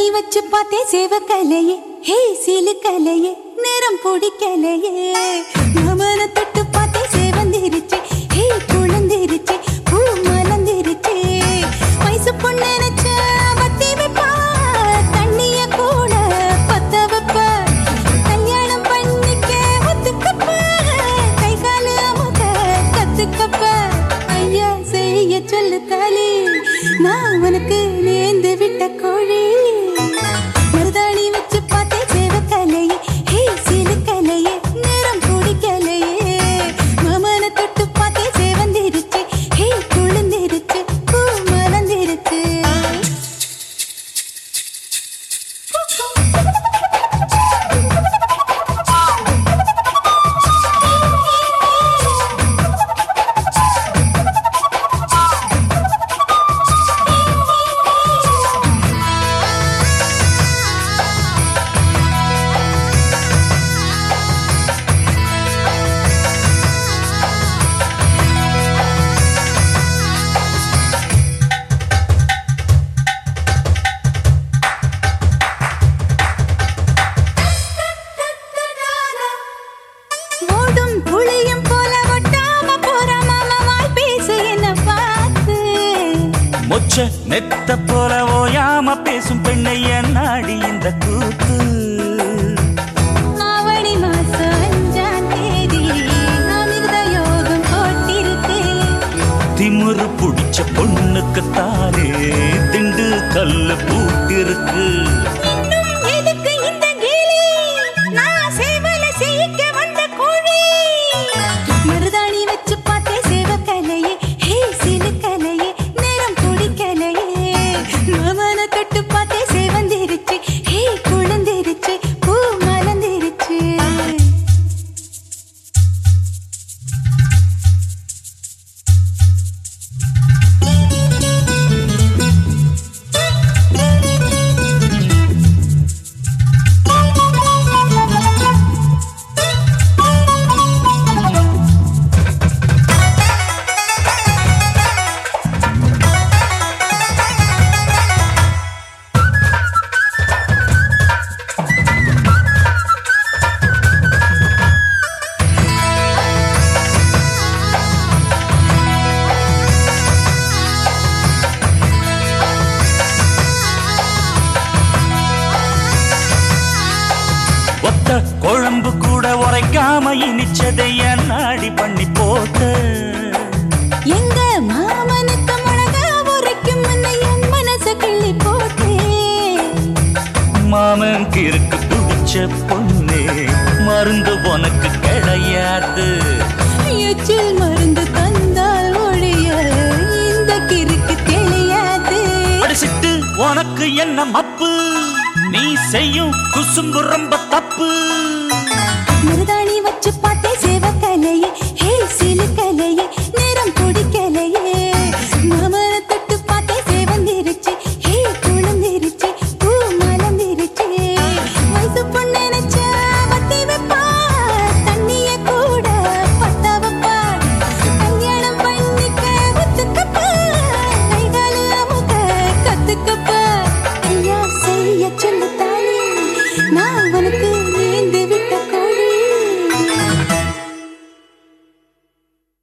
மருதாணி வச்சு பார்த்தே சேவ கலையே ஹே சீலு கலையே நேரம் பிடிக்கலையே மமன தொட்டு பார்த்தே சேவந்திருச்சு ஹே குழந்திருச்சு பூ மலர்ந்திருச்சு வயசு பொண்ணு நினைச்ச வத்தி வைப்பா தண்ணிய கூட பத்த வைப்ப கல்யாணம் பண்ணிக்க ஒத்துக்கப்ப கை காலு அமுக கத்துக்கப்ப ஐயா செய்ய சொல்லு தாலி நான் உனக்கு நேர்ந்து விட்ட கோழி மருதாணி வச்சு பார்த்தே சேவ கலையே ஹே சீலு கலையே நேரம் பிடிக்கலையே மாமன தொட்டு பார்த்தே சேவந்திருச்சு ஹே குளிர்ந்திருச்சு பூ மலர்ந்திருச்சு ஓடும் புளியும் போல ஒட்டாம போற மாமா வாய் பேசு என்ன பார்த்து மொச்ச நெத்த போல ஓயாம பேசும் பெண்ணை நாடி இந்த கூத்து ஆவணி மாசம் அஞ்சாம் தேதி அமிர்த யோகம் போட்டிருக்கு திமுரு புடிச்ச பொண்ணுக்குத்தானே திண்டு கல்லு பூட்டிருக்கு இன்னும் எதுக்கு இந்த கேலி நான் சேவல செய்யிக்க வந்த கோழி மருதாணி வச்சு பார்த்தே சேவ கலையே ஹே சிலு கலையே நேரம் பிடிக்கலையே மாமன தொட்டு பார்த்தே சேவந்திருச்சு ஹே குழந்திருச்சு பூ மலர்ந்திருச்சு ஒத்த குழம்பு கூட உரைக்காம இனிச்சதை நாடி பண்ணி போட்டு எங்க மாமனுக்கு மிளகா உரைக்கும் முன்ன என் மனச கிள்ளி போட்டே மாமன் கிறுக்கு பிடிச்ச பொண்ணே மருந்து உனக்கு கிடையாது எச்சில் மருந்து தந்தால் ஒழிய இந்த கிறுக்கு தெரியாது படிச்சிட்டு உனக்கு என்ன மப்பு நீ செய்யும் குசும்பு ரொம்ப தப்பு மருதாணி வச்சு பார்த்தே சேவ கலையே ஹே சிலு கலையே நேரம் பிடிக்கலையே மாமன தொட்டு பார்த்தே சேவந்திருச்சு ஹே குழந்திருச்சு பூ மலர்ந்திருச்சு வயசு பொண்ணு நினைச்சா வத்தி வைப்பா தண்ணிய கூட பத்த வைப்பா கல்யாணம் பண்ணிக்க ஒத்துக்கப்பா கை காலு அமுக கத்துக்கப்பா ஐயா செய்ய சொல்லு தானே நான் உனக்கு